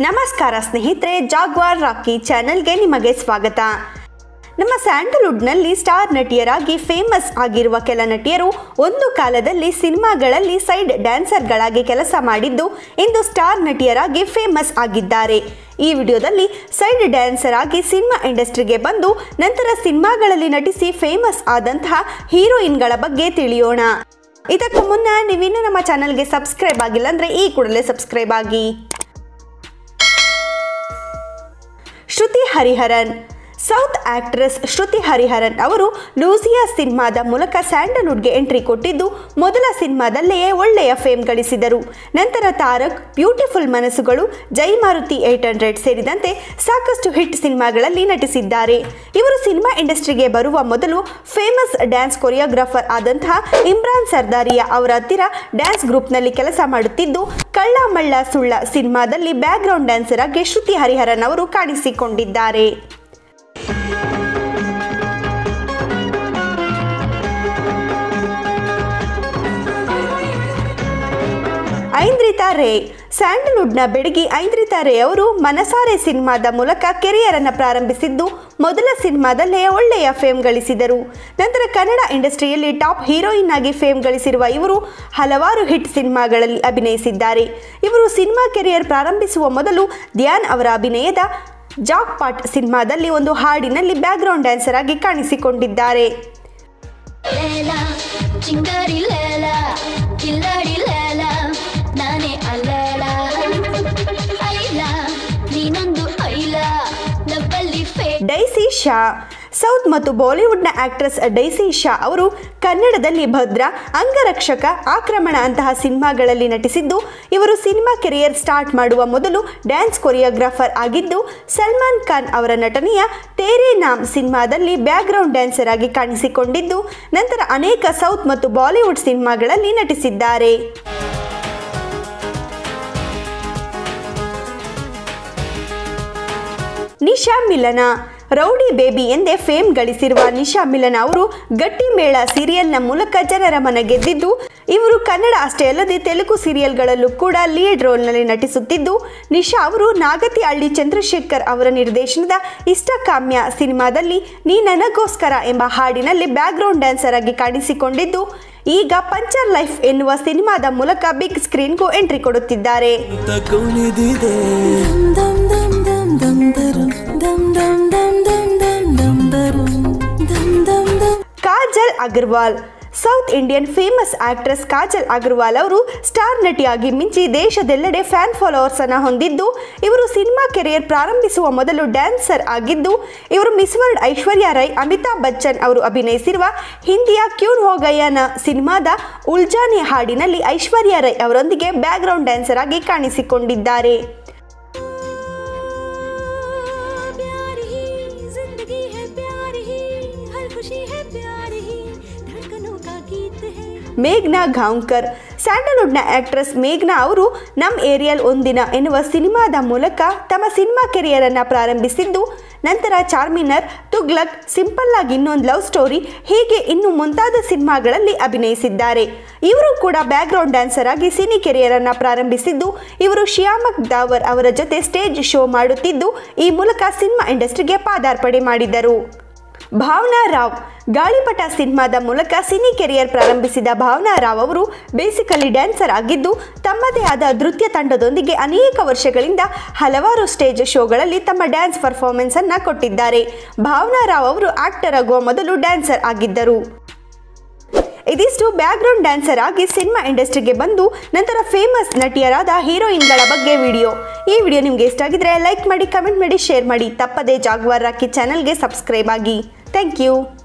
ನಮಸ್ಕಾರ ಸ್ನೇಹಿತರೆ ಜಾಗ್ವಾರ್ ರಾಕಿ ಚಾನೆಲ್ಗೆ ನಿಮಗೆ ಸ್ವಾಗತ ನಮ್ಮ ಸ್ಯಾಂಡಲ್ವುಡ್ನಲ್ಲಿ ಸ್ಟಾರ್ ನಟಿಯರಾಗಿ ಫೇಮಸ್ ಆಗಿರುವ ಕೆಲ ನಟಿಯರು ಒಂದು ಕಾಲದಲ್ಲಿ ಸಿನಿಮಾಗಳಲ್ಲಿ ಸೈಡ್ ಡ್ಯಾನ್ಸರ್ಗಳಾಗಿ ಕೆಲಸ ಮಾಡಿದ್ದು ಇಂದು ಸ್ಟಾರ್ ನಟಿಯರಾಗಿ ಫೇಮಸ್ ಆಗಿದ್ದಾರೆ ಈ ವಿಡಿಯೋದಲ್ಲಿ ಸೈಡ್ ಡ್ಯಾನ್ಸರ್ ಆಗಿ ಸಿನಿಮಾ ಇಂಡಸ್ಟ್ರಿಗೆ ಬಂದು ನಂತರ ಸಿನಿಮಾಗಳಲ್ಲಿ ನಟಿಸಿ ಫೇಮಸ್ ಆದಂತಹ ಹೀರೋಯಿನ್ಗಳ ಬಗ್ಗೆ ತಿಳಿಯೋಣ ಇದಕ್ಕೂ ಮುನ್ನ ನೀವಿನ್ನೂ ನಮ್ಮ ಚಾನಲ್ಗೆ ಸಬ್ಸ್ಕ್ರೈಬ್ ಆಗಿಲ್ಲ ಅಂದರೆ ಈ ಕೂಡಲೇ ಸಬ್ಸ್ಕ್ರೈಬ್ ಆಗಿ ಶ್ರುತಿ ಹರಿಹರನ್ ಸೌತ್ ಆಕ್ಟ್ರೆಸ್ ಶ್ರುತಿ ಹರಿಹರನ್ ಅವರು ಲೂಸಿಯಾ ಸಿನಿಮಾದ ಮೂಲಕ ಸ್ಯಾಂಡಲ್ವುಡ್ಗೆ ಎಂಟ್ರಿ ಕೊಟ್ಟಿದ್ದು ಮೊದಲ ಸಿನಿಮಾದಲ್ಲಿಯೇ ಒಳ್ಳೆಯ ಫೇಮ್ ಗಳಿಸಿದರು ನಂತರ ತಾರಕ್ ಬ್ಯೂಟಿಫುಲ್ ಮನಸ್ಸುಗಳು ಜೈ ಮಾರುತಿ ಏಟ್ ಹಂಡ್ರೆಡ್ ಸೇರಿದಂತೆ ಸಾಕಷ್ಟು ಹಿಟ್ ಸಿನಿಮಾಗಳಲ್ಲಿ ನಟಿಸಿದ್ದಾರೆ ಇವರು ಸಿನಿಮಾ ಇಂಡಸ್ಟ್ರಿಗೆ ಬರುವ ಮೊದಲು ಫೇಮಸ್ ಡ್ಯಾನ್ಸ್ ಕೊರಿಯೋಗ್ರಾಫರ್ ಆದಂತಹ ಇಮ್ರಾನ್ ಸರ್ದಾರಿಯಾ ಅವರ ಹತ್ತಿರ ಡ್ಯಾನ್ಸ್ ಗ್ರೂಪ್ನಲ್ಲಿ ಕೆಲಸ ಮಾಡುತ್ತಿದ್ದು ಕಳ್ಳ ಮಳ್ಳ ಸುಳ್ಳ ಸಿನಿಮಾದಲ್ಲಿ ಬ್ಯಾಕ್ಗ್ರೌಂಡ್ ಡ್ಯಾನ್ಸರ್ ಆಗಿ ಶ್ರುತಿ ಹರಿಹರನ್ ಅವರು ಕಾಣಿಸಿಕೊಂಡಿದ್ದಾರೆ ಐಂದ್ರಿತಾ ರೇ ಸ್ಯಾಂಡಲ್ವುಡ್ನ ಬೆಡಗಿ ಐಂದ್ರಿತಾ ರೇ ಅವರು ಮನಸಾರೆ ಸಿನಿಮಾದ ಮೂಲಕ ಕೆರಿಯರನ್ನು ಪ್ರಾರಂಭಿಸಿದ್ದು ಮೊದಲ ಸಿನಿಮಾದಲ್ಲೇ ಒಳ್ಳೆಯ ಫೇಮ್ ಗಳಿಸಿದರು ನಂತರ ಕನ್ನಡ ಇಂಡಸ್ಟ್ರಿಯಲ್ಲಿ ಟಾಪ್ ಹೀರೋಯಿನ್ ಆಗಿ ಫೇಮ್ ಗಳಿಸಿರುವ ಇವರು ಹಲವಾರು ಹಿಟ್ ಸಿನಿಮಾಗಳಲ್ಲಿ ಅಭಿನಯಿಸಿದ್ದಾರೆ ಇವರು ಸಿನಿಮಾ ಕೆರಿಯರ್ ಪ್ರಾರಂಭಿಸುವ ಮೊದಲು ಧ್ಯಾನ್ ಅವರ ಅಭಿನಯದ ಜಾಕ್ ಪಾಟ್ ಸಿನಿಮಾದಲ್ಲಿ ಒಂದು ಹಾಡಿನಲ್ಲಿ ಬ್ಯಾಕ್ಗ್ರೌಂಡ್ ಡ್ಯಾನ್ಸರ್ ಆಗಿ ಕಾಣಿಸಿಕೊಂಡಿದ್ದಾರೆ ಲೇಲ ಚಿಂಗಾರಿ ಲೇಲ ಕಿಲ್ಲಾಡಿ ಲೇಲ ನಾನೇ ಅಲ್ಲೇಲ ಐಲ ನೀನೊಂದು ಐಲ ಲಬ್ಬಲ್ಲಿ ಫೇ ಡೈಸಿ ಶಾ ಸೌತ್ ಮತ್ತು ಬಾಲಿವುಡ್ನ ಆಕ್ಟ್ರೆಸ್ ಡೈಸಿ ಶಾ ಅವರು ಕನ್ನಡದಲ್ಲಿ ಭದ್ರ ಅಂಗರಕ್ಷಕ ಆಕ್ರಮಣ ಅಂತಹ ಸಿನಿಮಾಗಳಲ್ಲಿ ನಟಿಸಿದ್ದು ಇವರು ಸಿನಿಮಾ ಕೆರಿಯರ್ ಸ್ಟಾರ್ಟ್ ಮಾಡುವ ಮೊದಲು ಡ್ಯಾನ್ಸ್ ಕೊರಿಯೋಗ್ರಾಫರ್ ಆಗಿದ್ದು ಸಲ್ಮಾನ್ ಖಾನ್ ಅವರ ನಟನೆಯ ತೇರೆ ನಾಮ್ ಸಿನಿಮಾದಲ್ಲಿ ಬ್ಯಾಕ್ಗ್ರೌಂಡ್ ಡ್ಯಾನ್ಸರ್ ಆಗಿ ಕಾಣಿಸಿಕೊಂಡಿದ್ದು ನಂತರ ಅನೇಕ ಸೌತ್ ಮತ್ತು ಬಾಲಿವುಡ್ ಸಿನಿಮಾಗಳಲ್ಲಿ ನಟಿಸಿದ್ದಾರೆ ನಿಶಾ ಮಿಲನ ರೌಡಿ ಬೇಬಿ ಎಂದೇ ಫೇಮ್ ಗಳಿಸಿರುವ ನಿಶಾ ಮಿಲನ ಅವರು ಗಟ್ಟಿ ಮೇಳ ಸೀರಿಯಲ್ನ ಮೂಲಕ ಜನರ ಮನ ಗೆದ್ದಿದ್ದು ಇವರು ಕನ್ನಡ ಅಷ್ಟೇ ಅಲ್ಲದೆ ತೆಲುಗು ಸೀರಿಯಲ್ಗಳಲ್ಲೂ ಕೂಡ ಲೀಡ್ ರೋಲ್ನಲ್ಲಿ ನಟಿಸುತ್ತಿದ್ದು ನಿಶಾ ಅವರು ನಾಗತಿ ಹಳ್ಳಿ ಚಂದ್ರಶೇಖರ್ ಅವರ ನಿರ್ದೇಶನದ ಇಷ್ಟಕಾಮ್ಯ ಸಿನಿಮಾದಲ್ಲಿ ನೀ ನನಗೋಸ್ಕರ ಎಂಬ ಹಾಡಿನಲ್ಲಿ ಬ್ಯಾಕ್ಗ್ರೌಂಡ್ ಡ್ಯಾನ್ಸರ್ ಆಗಿ ಕಾಣಿಸಿಕೊಂಡಿದ್ದು ಈಗ ಪಂಚರ್ ಲೈಫ್ ಎನ್ನುವ ಸಿನಿಮಾದ ಮೂಲಕ ಬಿಗ್ ಸ್ಕ್ರೀನ್ಗೂ ಎಂಟ್ರಿ ಕೊಡುತ್ತಿದ್ದಾರೆ ತಗೊಂಡಿದ್ದಿದೆ dum dum dum dum darum dum dum dum dum dum dum darum dum dum dum Kajal Aggarwal south Indian famous actress Kajal Aggarwal ಅವರು ಸ್ಟಾರ್ ನಟಿಯಾಗಿ ಮಿಂಚಿ ದೇಶದೆಲ್ಲೆಡೆ ಫ್ಯಾನ್ ಫಾಲೋವರ್ಸ್ ಅನ್ನು ಹೊಂದಿದ್ದು ಇವರು ಸಿನಿಮಾ ಕೆರಿಯರ್ ಪ್ರಾರಂಭಿಸುವ ಮೊದಲು ಡ್ಯಾನ್ಸರ್ ಆಗಿದ್ದು ಇವರು ಮಿಸ್ ವರ್ಲ್ಡ್ ಐಶ್ವರ್ಯ ರೈ ಅಮಿತಾಬ್ ಬಚ್ಚನ್ ಅವರು ಅಭಿನಯಿಸಿರುವ ಹಿಂದಿಯ ಕ್ಯೂನ್ ಹೋಗಯ್ಯನ ಸಿನಿಮಾದ ಉಲ್ಜಾನಿ ಹಾಡಿನಲ್ಲಿ ಐಶ್ವರ್ಯ ರೈ ಅವರೊಂದಿಗೆ ಬ್ಯಾಕ್ಗ್ರೌಂಡ್ ಡ್ಯಾನ್ಸರ್ ಆಗಿ ಕಾಣಿಸಿಕೊಂಡಿದ್ದಾರೆ प्यार ही जिंदगी है प्यार ही हर खुशी है प्यार ही धड़कनों का गीत है ಮೇಘ್ನಾ ಘಾಂವ್ಕರ್ ಸ್ಯಾಂಡಲ್ವುಡ್ನ ಆಕ್ಟ್ರೆಸ್ ಮೇಘ್ನಾ ಅವರು ನಮ್ ಏರಿಯಲ್ ಒಂದಿನ ಎನ್ನುವ ಸಿನಿಮಾದ ಮೂಲಕ ತಮ್ಮ ಸಿನಿಮಾ ಕೆರಿಯರನ್ನು ಪ್ರಾರಂಭಿಸಿದ್ದು ನಂತರ ಚಾರ್ಮಿನರ್ ತುಗ್ಲಕ್ ಸಿಂಪಲ್ ಆಗಿ ಇನ್ನೊಂದು ಲವ್ ಸ್ಟೋರಿ ಹೀಗೆ ಇನ್ನು ಮುಂತಾದ ಸಿನಿಮಾಗಳಲ್ಲಿ ಅಭಿನಯಿಸಿದ್ದಾರೆ ಇವರು ಕೂಡ ಬ್ಯಾಕ್ಗ್ರೌಂಡ್ ಡ್ಯಾನ್ಸರ್ ಆಗಿ ಸಿನಿ ಕೆರಿಯರನ್ನು ಪ್ರಾರಂಭಿಸಿದ್ದು ಇವರು ಶ್ಯಾಮಕ್ ದಾವರ್ ಅವರ ಜೊತೆ ಸ್ಟೇಜ್ ಶೋ ಮಾಡುತ್ತಿದ್ದು ಈ ಮೂಲಕ ಸಿನಿಮಾ ಇಂಡಸ್ಟ್ರಿಗೆ ಪಾದಾರ್ಪಣೆ ಮಾಡಿದರು ಭಾವನಾ ರಾವ್ ಗಾಳಿಪಟ ಸಿನಿಮಾದ ಮೂಲಕ ಸಿನಿ ಕೆರಿಯರ್ ಪ್ರಾರಂಭಿಸಿದ ಭಾವನಾ ರಾವ್ ಅವರು ಬೇಸಿಕಲಿ ಡ್ಯಾನ್ಸರ್ ಆಗಿದ್ದು ತಮ್ಮದೇ ಆದ ನೃತ್ಯ ತಂಡದೊಂದಿಗೆ ಅನೇಕ ವರ್ಷಗಳಿಂದ ಹಲವಾರು ಸ್ಟೇಜ್ ಶೋಗಳಲ್ಲಿ ತಮ್ಮ ಡ್ಯಾನ್ಸ್ ಪರ್ಫಾರ್ಮೆನ್ಸ್ ಅನ್ನ ಕೊಟ್ಟಿದ್ದಾರೆ ಭಾವನಾ ರಾವ್ ಅವರು ಆಕ್ಟರ್ ಆಗುವ ಮೊದಲು ಡ್ಯಾನ್ಸರ್ ಆಗಿದ್ದರು ಇದಿಷ್ಟು ಬ್ಯಾಕ್ಗ್ರೌಂಡ್ ಡ್ಯಾನ್ಸರ್ ಆಗಿ ಸಿನಿಮಾ ಇಂಡಸ್ಟ್ರಿಗೆ ಬಂದು ನಂತರ ಫೇಮಸ್ ನಟಿಯರಾದ ಹೀರೋಯಿನ್ಗಳ ಬಗ್ಗೆ ವಿಡಿಯೋ ಈ ವಿಡಿಯೋ ನಿಮಗೆ ಇಷ್ಟ ಆಗಿದ್ರೆ ಲೈಕ್ ಮಾಡಿ ಕಮೆಂಟ್ ಮಾಡಿ ಶೇರ್ ಮಾಡಿ ತಪ್ಪದೇ ಜಾಗ್ವಾರ್ ರಾಕಿ ಚಾನಲ್ಗೆ ಸಬ್ಸ್ಕ್ರೈಬ್ ಆಗಿ ಥ್ಯಾಂಕ್ ಯು